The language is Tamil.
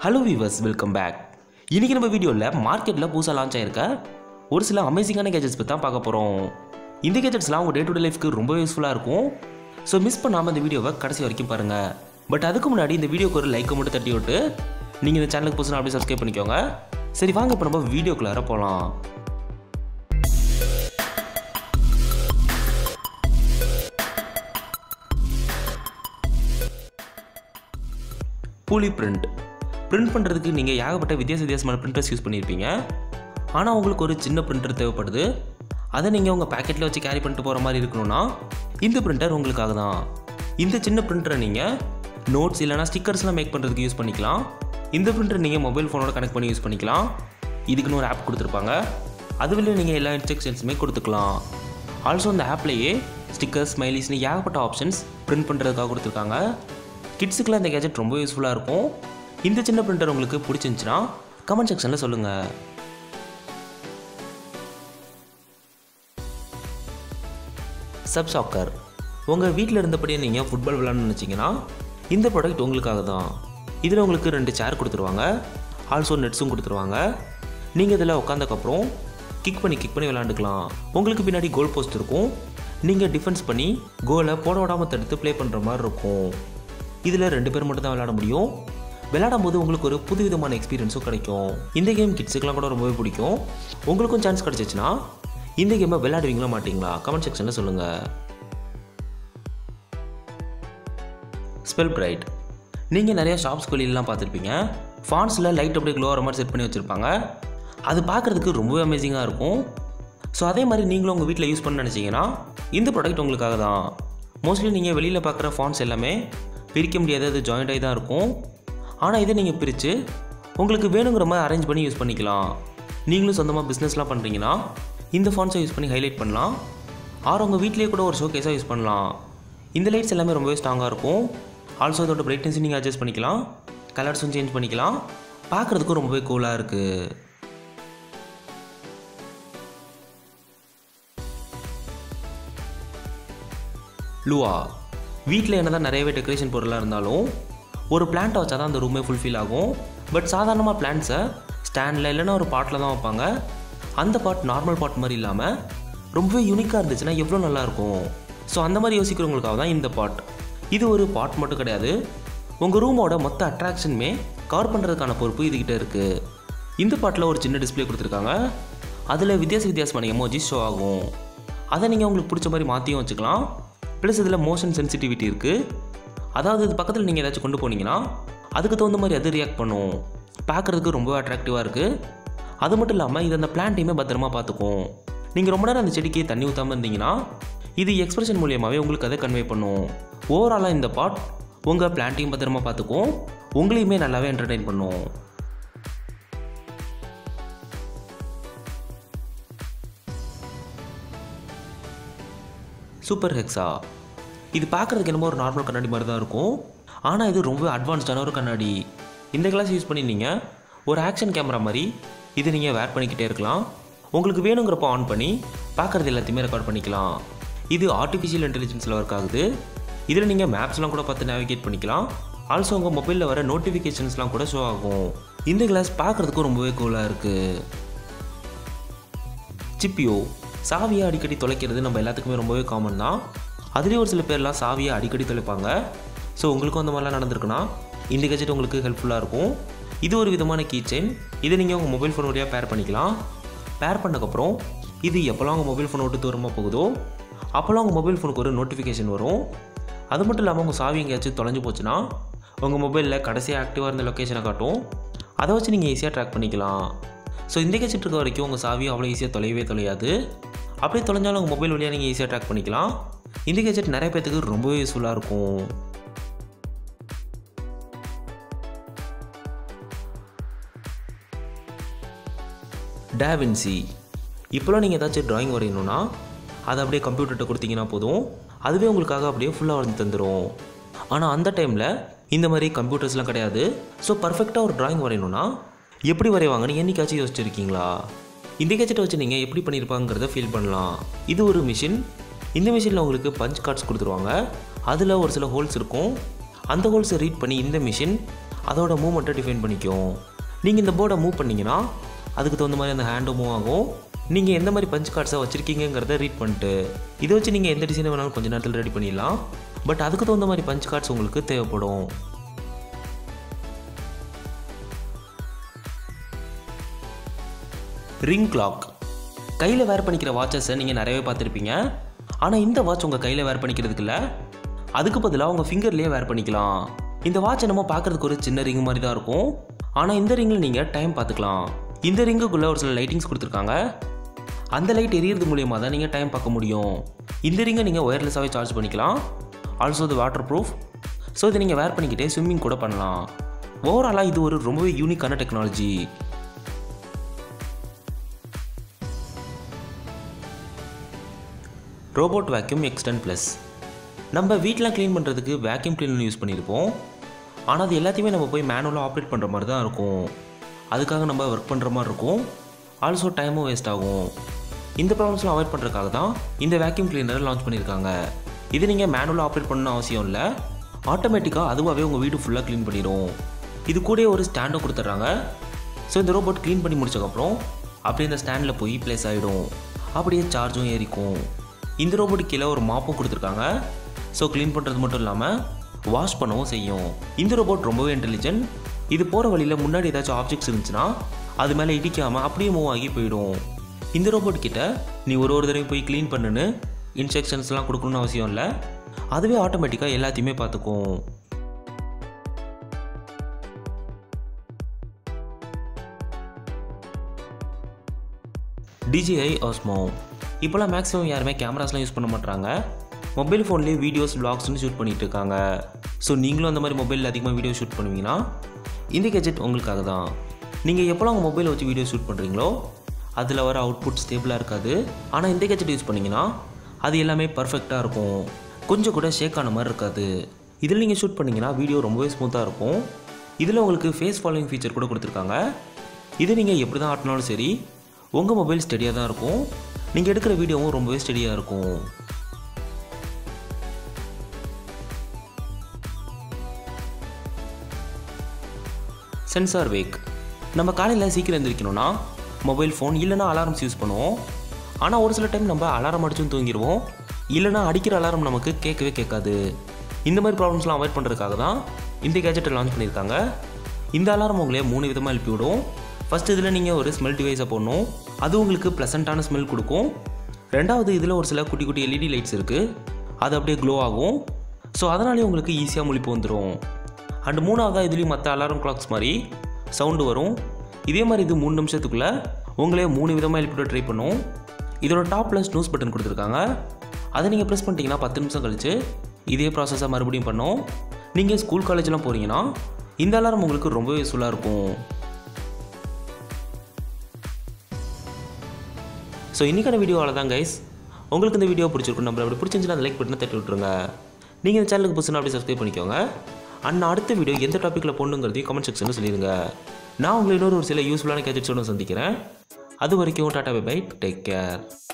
ஹலோ வீவர்ஸ் வெல்கம் பேக் இன்றைக்கி நம்ம வீடியோவில் மார்க்கெட்டில் புதுசாக லான்ச் ஆயிருக்க ஒரு சில அமேசிங்கான கேஜெட்ஸ் பற்றி தான் பார்க்க போகிறோம் இந்த கேஜெட்ஸ்லாம் உங்கள் டே டு டே லைஃப்க்கு ரொம்ப யூஸ்ஃபுல்லாக இருக்கும் ஸோ மிஸ் பண்ணாமல் இந்த வீடியோவை கடைசி வரைக்கும் பாருங்கள் பட் அதுக்கு முன்னாடி இந்த வீடியோக்கு ஒரு லைக்கை மட்டும் தட்டி விட்டு நீங்கள் இந்த சேனலுக்கு புதுசாக அப்படியே சப்ஸ்கிரைப் பண்ணிக்கோங்க சரி வாங்க இப்போ நம்ம வீடியோக்குள்ளார போகலாம் பூலி பிரிண்ட் பிரிண்ட் பண்ணுறதுக்கு நீங்கள் ஏகப்பட்ட வித்தியாச வித்தியாசமான பிரிண்டர்ஸ் யூஸ் பண்ணியிருப்பீங்க ஆனால் உங்களுக்கு ஒரு சின்ன பிரிண்டர் தேவைப்படுது அதை நீங்கள் உங்கள் பேக்கெட்டில் வச்சு கேரி பண்ணிட்டு போகிற மாதிரி இருக்கணும்னா இந்த பிரிண்டர் உங்களுக்காக தான் இந்த சின்ன பிரிண்டரை நீங்கள் நோட்ஸ் இல்லைனா ஸ்டிக்கர்ஸ்லாம் மேக் பண்ணுறதுக்கு யூஸ் பண்ணிக்கலாம் இந்த பிரிண்டர் நீங்கள் மொபைல் ஃபோனோட கனெக்ட் பண்ணி யூஸ் பண்ணிக்கலாம் இதுக்குன்னு ஒரு ஆப் கொடுத்துருப்பாங்க அதுவில் நீங்கள் எல்லா இன்ஸ்ட்ரக்ஷன்ஸுமே கொடுத்துக்கலாம் ஆல்சோ இந்த ஆப்லேயே ஸ்டிக்கர்ஸ் ஸ்மைலிஸ்னு ஏகப்பட்ட ஆப்ஷன்ஸ் பிரிண்ட் பண்ணுறதுக்காக கொடுத்துருக்காங்க கிட்ஸுக்கெலாம் இந்த கேஜெட் ரொம்ப யூஸ்ஃபுல்லாக இருக்கும் இந்த சின்ன பிரிண்டர் உங்களுக்கு பிடிச்சிருந்துச்சுன்னா கமெண்ட் செக்ஷனில் சொல்லுங்கள் சப் சாக்கர் உங்கள் வீட்டில் இருந்தபடியே நீங்கள் ஃபுட்பால் விளாட்ணும்னு நினச்சிங்கன்னா இந்த ப்ராடக்ட் உங்களுக்காக தான் இதில் உங்களுக்கு ரெண்டு சேர் கொடுத்துருவாங்க ஆல்சோ நெட்ஸும் கொடுத்துருவாங்க நீங்கள் இதில் உட்காந்தக்கப்புறம் கிக் பண்ணி கிக் பண்ணி விளாண்டுக்கலாம் உங்களுக்கு பின்னாடி கோல் போஸ்ட் இருக்கும் நீங்கள் டிஃபென்ஸ் பண்ணி கோலை போட விடாமல் தடுத்து ப்ளே பண்ணுற மாதிரி இருக்கும் இதில் ரெண்டு பேர் மட்டும் தான் விளையாட முடியும் விளையாடும் போது உங்களுக்கு ஒரு புது விதமான எக்ஸ்பீரியன்ஸும் கிடைக்கும் இந்த கேம் கிட்ஸுக்கெலாம் கூட ரொம்பவே பிடிக்கும் உங்களுக்கும் சான்ஸ் கிடச்சிச்சின்னா இந்த கேமை விளையாடுவீங்களா மாட்டீங்களா கமெண்ட் செக்ஷனில் சொல்லுங்கள் ஸ்பெல் பிரைட் நீங்கள் நிறைய ஷாப்ஸ் வெளியிலலாம் பார்த்துருப்பீங்க ஃபான்ஸில் லைட் அப்படியே க்ளோ ஆகிற மாதிரி செட் பண்ணி வச்சுருப்பாங்க அது பார்க்குறதுக்கு ரொம்பவே அமேசிங்காக இருக்கும் ஸோ அதே மாதிரி நீங்களும் உங்கள் வீட்டில் யூஸ் பண்ண நினச்சிங்கன்னா இந்த ப்ராடக்ட் உங்களுக்காக தான் மோஸ்ட்லி நீங்கள் வெளியில் பார்க்குற ஃபான்ஸ் எல்லாமே பிரிக்க முடியாது அது ஜாயிண்ட் ஆகி தான் இருக்கும் ஆனால் இதை நீங்கள் பிரித்து உங்களுக்கு வேணுங்கிற மாதிரி அரேஞ்ச் பண்ணி யூஸ் பண்ணிக்கலாம் நீங்களும் சொந்தமாக பிஸ்னஸ்லாம் பண்ணுறீங்கன்னா இந்த ஃபான்ஸை யூஸ் பண்ணி ஹைலைட் பண்ணலாம் ஆர் உங்கள் வீட்லேயே கூட ஒரு ஷோ கேஸாக யூஸ் பண்ணலாம் இந்த லைட்ஸ் எல்லாமே ரொம்பவே ஸ்ட்ராங்காக இருக்கும் ஆல்சோ இதோட பிரைட்னஸும் நீங்கள் அட்ஜஸ்ட் பண்ணிக்கலாம் கலர்ஸும் சேஞ்ச் பண்ணிக்கலாம் பார்க்குறதுக்கும் ரொம்பவே கூலாக இருக்குது லுவா வீட்டில் என்ன தான் நிறையவே டெக்கரேஷன் பொருளாக இருந்தாலும் ஒரு பிளான்ட்டை வச்சா தான் அந்த ரூமே ஃபுல்ஃபில் ஆகும் பட் சாதாரணமாக பிளான்ட்ஸை ஸ்டாண்டில் இல்லைன்னா ஒரு பாட்டில் தான் வைப்பாங்க அந்த பாட் நார்மல் பாட் மாதிரி இல்லாமல் ரொம்பவே யூனிக்காக இருந்துச்சுன்னா எவ்வளோ நல்லாயிருக்கும் ஸோ அந்த மாதிரி யோசிக்கிறவங்களுக்காக தான் இந்த பாட் இது ஒரு பாட் மட்டும் கிடையாது உங்கள் ரூமோட மொத்த அட்ராக்ஷனுமே கவர் பண்ணுறதுக்கான பொறுப்பு இதுகிட்ட இருக்குது இந்த பாட்டில் ஒரு சின்ன டிஸ்பிளே கொடுத்துருக்காங்க அதில் வித்தியாச வித்தியாசமான எமோஜிஸ் ஷோ ஆகும் அதை நீங்கள் உங்களுக்கு பிடிச்ச மாதிரி மாற்றியும் வச்சுக்கலாம் ப்ளஸ் இதில் மோஷன் சென்சிட்டிவிட்டி இருக்குது அதாவது இது பக்கத்தில் நீங்கள் ஏதாச்சும் கொண்டு போனீங்கன்னா அதுக்கு தகுந்த மாதிரி அது ரியாக்ட் பண்ணும் பார்க்குறதுக்கு ரொம்ப அட்ராக்டிவாக இருக்குது அது மட்டும் இல்லாமல் இது அந்த பிளான்ட்டையுமே பத்திரமா பார்த்துக்கும் நீங்கள் ரொம்ப நேரம் அந்த செடிக்கு தண்ணி ஊற்றாமல் இருந்தீங்கன்னா இது எக்ஸ்பிரஷன் மூலியமாகவே உங்களுக்கு அதை கன்வே பண்ணும் ஓவராலாக இந்த பாட் உங்கள் பிளான்ட்டையும் பத்திரமா பார்த்துக்கும் உங்களையுமே நல்லாவே என்டர்டெயின் பண்ணும் சூப்பர் ஹெக்ஸா இது பார்க்குறதுக்கு என்னமோ ஒரு நார்மல் கண்ணாடி மாதிரி தான் இருக்கும் ஆனால் இது ரொம்ப அட்வான்ஸ்டான ஒரு கண்ணாடி இந்த கிளாஸ் யூஸ் பண்ணி நீங்கள் ஒரு ஆக்ஷன் கேமரா மாதிரி இது நீங்கள் வேர் பண்ணிக்கிட்டே இருக்கலாம் உங்களுக்கு வேணுங்கிறப்ப ஆன் பண்ணி பார்க்குறது எல்லாத்தையுமே ரெக்கார்ட் பண்ணிக்கலாம் இது ஆர்டிஃபிஷியல் இன்டெலிஜென்ஸில் ஒர்க் ஆகுது இதில் நீங்கள் மேப்ஸ்லாம் கூட பார்த்து நேவிகேட் பண்ணிக்கலாம் ஆல்சோ உங்கள் மொபைலில் வர நோட்டிஃபிகேஷன்ஸ்லாம் கூட ஷோ ஆகும் இந்த கிளாஸ் பார்க்குறதுக்கும் ரொம்பவே கூலாக இருக்குது சிப்பியோ சாவியை அடிக்கடி தொலைக்கிறது நம்ம எல்லாத்துக்குமே ரொம்பவே காமன் தான் அதுலேயும் ஒரு சில பேர்லாம் சாவியை அடிக்கடி தொலைப்பாங்க ஸோ உங்களுக்கும் அந்த மாதிரிலாம் நடந்திருக்குன்னா இந்த கெஜெட் உங்களுக்கு ஹெல்ப்ஃபுல்லாக இருக்கும் இது ஒரு விதமான கீ செயின் இதை நீங்கள் உங்கள் மொபைல் ஃபோன் வழியாக பேர் பண்ணிக்கலாம் பேர் பண்ணக்கப்புறம் இது எப்போல்லாம் உங்கள் மொபைல் ஃபோனை விட்டு தூரமாக போகுதோ அப்போல்லாம் உங்கள் மொபைல் ஃபோனுக்கு ஒரு நோட்டிஃபிகேஷன் வரும் அது மட்டும் இல்லாமல் உங்கள் சாவி எங்கேயாச்சும் தொலைஞ்சு போச்சுன்னா உங்கள் மொபைலில் கடைசியாக ஆக்டிவாக இருந்த லொக்கேஷனை காட்டும் அதை வச்சு நீங்கள் ஈஸியாக ட்ராக் பண்ணிக்கலாம் ஸோ இந்த கேஜெட் இருக்க வரைக்கும் உங்கள் சாவி அவ்வளோ ஈஸியாக தொலையவே தொலையாது அப்படியே தொலைஞ்சாலும் உங்கள் மொபைல் வழியாக நீங்கள் ஈஸியாக ட்ராக் பண்ணிக்கலாம் இந்த கேஜெட் நிறைய பேர்த்துக்கு ரொம்பவே யூஸ்ஃபுல்லாக இருக்கும் டேவின்சி இப்போலாம் நீங்கள் ஏதாச்சும் ட்ராயிங் வரையணும்னா அதை அப்படியே கம்ப்யூட்டர்கிட்ட கொடுத்தீங்கன்னா போதும் அதுவே உங்களுக்காக அப்படியே ஃபுல்லாக வரைஞ்சி தந்துடும் ஆனால் அந்த டைமில் இந்த மாதிரி கம்ப்யூட்டர்ஸ்லாம் கிடையாது ஸோ பர்ஃபெக்டாக ஒரு ட்ராயிங் வரையணும்னா எப்படி வரைவாங்கன்னு என்னைக்காச்சும் யோசிச்சிருக்கீங்களா இந்த கேஜெட்டை வச்சு நீங்கள் எப்படி பண்ணியிருப்பாங்கிறத ஃபீல் பண்ணலாம் இது ஒரு மிஷின் இந்த மிஷினில் உங்களுக்கு பஞ்ச் கார்ட்ஸ் கொடுத்துருவாங்க அதில் ஒரு சில ஹோல்ஸ் இருக்கும் அந்த ஹோல்ஸை ரீட் பண்ணி இந்த மிஷின் அதோட மூமெண்ட்டை டிஃபைன் பண்ணிக்கும் நீங்கள் இந்த போர்டை மூவ் பண்ணீங்கன்னா அதுக்கு தகுந்த மாதிரி அந்த ஹேண்டும் மூவ் ஆகும் நீங்கள் எந்த மாதிரி பஞ்ச் கார்ட்ஸை வச்சுருக்கீங்கிறத ரீட் பண்ணிட்டு இதை வச்சு நீங்கள் எந்த டிசைனை வேணாலும் கொஞ்ச நேரத்தில் ரெடி பண்ணிடலாம் பட் அதுக்கு தகுந்த மாதிரி பஞ்ச் கார்ட்ஸ் உங்களுக்கு தேவைப்படும் ரிங் கிளாக் கையில் வேர் பண்ணிக்கிற வாட்சஸை நீங்கள் நிறையவே பார்த்துருப்பீங்க ஆனால் இந்த வாட்ச் உங்கள் கையில் வேர் பண்ணிக்கிறதுக்கு இல்லை அதுக்கு பதிலாக உங்கள் ஃபிங்கர்லேயே வேர் பண்ணிக்கலாம் இந்த வாட்சை நம்ம பார்க்குறதுக்கு ஒரு சின்ன ரிங் மாதிரி தான் இருக்கும் ஆனால் இந்த ரிங்கில் நீங்கள் டைம் பார்த்துக்கலாம் இந்த ரிங்குக்குள்ளே ஒரு சில லைட்டிங்ஸ் கொடுத்துருக்காங்க அந்த லைட் எரியறது மூலியமாக தான் நீங்கள் டைம் பார்க்க முடியும் இந்த ரிங்கை நீங்கள் ஒயர்லெஸ்ஸாகவே சார்ஜ் பண்ணிக்கலாம் also water proof so இதை நீங்கள் வேர் பண்ணிக்கிட்டே ஸ்விம்மிங் கூட பண்ணலாம் ஓவராலாக இது ஒரு ரொம்பவே யூனிக்கான technology robot vacuum X ten plus நம்ம வீட்டில் க்ளீன் பண்ணுறதுக்கு வேக்யூம் கிளீனர் யூஸ் பண்ணியிருப்போம் ஆனால் அது எல்லாத்தையுமே நம்ம போய் மேனுவலாக ஆப்ரேட் பண்ணுற மாதிரி தான் இருக்கும் அதுக்காக நம்ம ஒர்க் பண்ணுற மாதிரி இருக்கும் ஆல்சோ டைமும் வேஸ்ட் ஆகும் இந்த ப்ராப்ளம்ஸ்லாம் அவாய்ட் பண்ணுறதுக்காக தான் இந்த வேக்யூம் கிளீனரை லான்ச் பண்ணியிருக்காங்க இது நீங்கள் மேனுவலாக ஆப்ரேட் பண்ணணும் அவசியம் இல்லை ஆட்டோமேட்டிக்காக அதுவாகவே உங்கள் வீடு ஃபுல்லாக க்ளீன் பண்ணிடும் இது கூடயே ஒரு ஸ்டாண்டும் கொடுத்துட்றாங்க ஸோ இந்த ரோபோட் க்ளீன் பண்ணி முடிச்சக்கப்புறம் அப்படியே இந்த ஸ்டாண்டில் போய் ப்ளேஸ் ஆகிடும் அப்படியே சார்ஜும் ஏறிக்கும் இந்த ரோபோட்டுக்கு கீழே ஒரு மாப்பும் கொடுத்துருக்காங்க ஸோ க்ளீன் பண்ணுறது மட்டும் இல்லாமல் வாஷ் பண்ணவும் செய்யும் இந்த ரோபோட் ரொம்பவே இன்டெலிஜென்ட் இது போகிற வழியில் முன்னாடி ஏதாச்சும் ஆப்ஜெக்ட்ஸ் இருந்துச்சுன்னா அது மேலே இடிக்காமல் அப்படியே மூவ் ஆகி போயிடும் இந்த ரோபோட் கிட்ட நீ ஒரு ஒரு தடவை போய் க்ளீன் பண்ணுன்னு இன்ஸ்ட்ரக்ஷன்ஸ்லாம் கொடுக்கணும்னு அவசியம் இல்லை அதுவே ஆட்டோமேட்டிக்காக எல்லாத்தையுமே பார்த்துக்கும் டிஜிஐ ஆஸ்மோ இப்போலாம் மேக்ஸிமம் யாருமே கேமராஸ்லாம் யூஸ் பண்ண மாட்டாங்க மொபைல் ஃபோன்லேயே வீடியோஸ் vlogsனு ஷூட் பண்ணிட்டு இருக்காங்க ஸோ நீங்களும் அந்த மாதிரி மொபைலில் அதிகமாக வீடியோ ஷூட் பண்ணுவீங்கன்னா இந்த கேஜெட் உங்களுக்காக தான் நீங்கள் எப்போலாம் உங்கள் மொபைலை வச்சு வீடியோ ஷூட் பண்ணுறீங்களோ அதில் வர அவுட்புட் ஸ்டேபிளாக இருக்காது ஆனால் இந்த கேஜெட் யூஸ் பண்ணிங்கன்னா அது எல்லாமே பர்ஃபெக்டாக இருக்கும் கொஞ்சம் கூட ஷேக் ஆன மாதிரி இருக்காது இதில் நீங்கள் ஷூட் பண்ணிங்கன்னா வீடியோ ரொம்பவே ஸ்மூத்தாக இருக்கும் இதில் உங்களுக்கு ஃபேஸ் ஃபாலோயிங் ஃபீச்சர் கூட கொடுத்துருக்காங்க இது நீங்கள் எப்படி தான் ஆட்டினாலும் சரி உங்கள் மொபைல் ஸ்டெடியாக தான் இருக்கும் நீங்கள் எடுக்கிற வீடியோவும் ரொம்பவே ஸ்டெடியாக இருக்கும் சென்சார் வேக் நம்ம காலையில் சீக்கிரம் எழுந்திரிக்கணும்னா மொபைல் ஃபோன் இல்லைனா அலாரம்ஸ் யூஸ் பண்ணுவோம் ஆனால் ஒரு சில டைம் நம்ம அலாரம் அடிச்சும் தூங்கிடுவோம் இல்லைனா அடிக்கிற அலாரம் நமக்கு கேட்கவே கேட்காது இந்த மாதிரி ப்ராப்ளம்ஸ்லாம் அவாய்ட் பண்ணுறதுக்காக தான் இந்த கேஜெட்டை லான்ச் பண்ணியிருக்காங்க இந்த அலாரம் உங்களே மூணு விதமாக எழுப்பி விடும் ஃபஸ்ட் இதில் நீங்கள் ஒரு ஸ்மெல் டிவைஸை போடணும் அது உங்களுக்கு ப்ளசண்ட்டான ஸ்மெல் கொடுக்கும் ரெண்டாவது இதில் ஒரு சில குட்டி குட்டி எல்இடி லைட்ஸ் இருக்குது அது அப்படியே க்ளோ ஆகும் ஸோ அதனாலே உங்களுக்கு ஈஸியாக முழிப்பு வந்துடும் அண்ட் மூணாவதாக இதுலேயும் மற்ற அலாரம் கிளாக்ஸ் மாதிரி சவுண்டு வரும் இதே மாதிரி இது மூணு நிமிஷத்துக்குள்ளே உங்களே மூணு விதமாக எழுப்பிட்டு ட்ரை பண்ணும் இதோட டாப்பில் ஸ்னூஸ் பட்டன் கொடுத்துருக்காங்க அதை நீங்கள் ப்ரெஸ் பண்ணிட்டீங்கன்னா பத்து நிமிஷம் கழிச்சு இதே ப்ராசஸை மறுபடியும் பண்ணும் நீங்கள் ஸ்கூல் காலேஜ்லாம் போகிறீங்கன்னா இந்த அலாரம் உங்களுக்கு ரொம்பவே யூஸ்ஃபுல்லாக இருக்கும் ஸோ இன்றைக்கான வீடியோவில் தான் கைஸ் உங்களுக்கு இந்த வீடியோ பிடிச்சிருக்கும் நம்ம அப்படி பிடிச்சிருந்துச்சுன்னா அந்த லைக் பட்டனை தட்டி விட்ருங்க நீங்கள் இந்த சேனலுக்கு புதுசுனா அப்படியே சப்ஸ்கிரைப் பண்ணிக்கோங்க அண்ட் அடுத்த வீடியோ எந்த டாப்பிக்கில் போடணுங்கிறதையும் கமெண்ட் செக்ஷனில் சொல்லிடுங்க நான் உங்களை இன்னொரு ஒரு சில யூஸ்ஃபுல்லான கேஜெட்ஸோட சந்திக்கிறேன் அது வரைக்கும் tata bye bye take care